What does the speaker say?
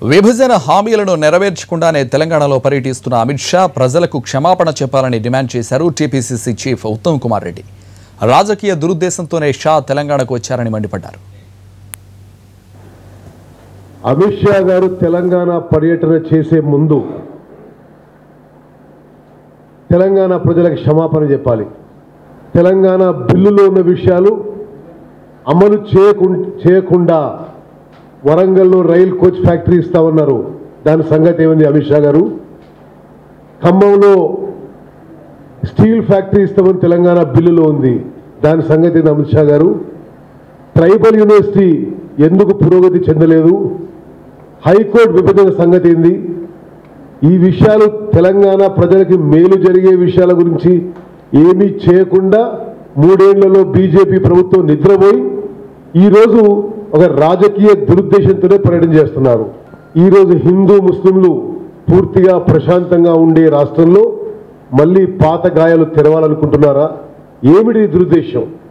విభజన హామీలను నెరవేర్చకుండానే తెలంగాణలో పర్యటిస్తున్న అమిత్ షా ప్రజలకు క్షమాపణ చెప్పాలని డిమాండ్ చేశారు టీపీసీసీ చీఫ్ ఉత్తమ్ కుమార్ రెడ్డి రాజకీయ దురుద్దేశంతోనే షా తెలంగాణకు వచ్చారని మండిపడ్డారు అమిత్ షా గారు తెలంగాణ పర్యటన చేసే ముందు తెలంగాణ ప్రజలకు క్షమాపణ చెప్పాలి తెలంగాణ బిల్లులో ఉన్న విషయాలు అమలు చేయకు చేయకుండా వరంగల్లో రైల్ కోచ్ ఫ్యాక్టరీ ఇస్తామన్నారు దాని సంగతి ఏముంది అమిత్ షా గారు ఖమ్మంలో స్టీల్ ఫ్యాక్టరీ ఇస్తామని తెలంగాణ బిల్లులో ఉంది దాని సంగతి ఏంది అమిత్ షా గారు ట్రైబల్ యూనివర్సిటీ ఎందుకు పురోగతి చెందలేదు హైకోర్టు విభజన సంగతి ఏంది ఈ విషయాలు తెలంగాణ ప్రజలకి మేలు జరిగే విషయాల గురించి ఏమీ చేయకుండా మూడేళ్లలో బీజేపీ ప్రభుత్వం నిద్రపోయి ఈరోజు ఒక రాజకీయ దురుద్దేశంతోనే పర్యటన చేస్తున్నారు ఈరోజు హిందూ ముస్లింలు పూర్తిగా ప్రశాంతంగా ఉండే రాష్ట్రంలో మళ్ళీ పాత గాయాలు తెరవాలనుకుంటున్నారా ఏమిటి ఈ దురుద్దేశం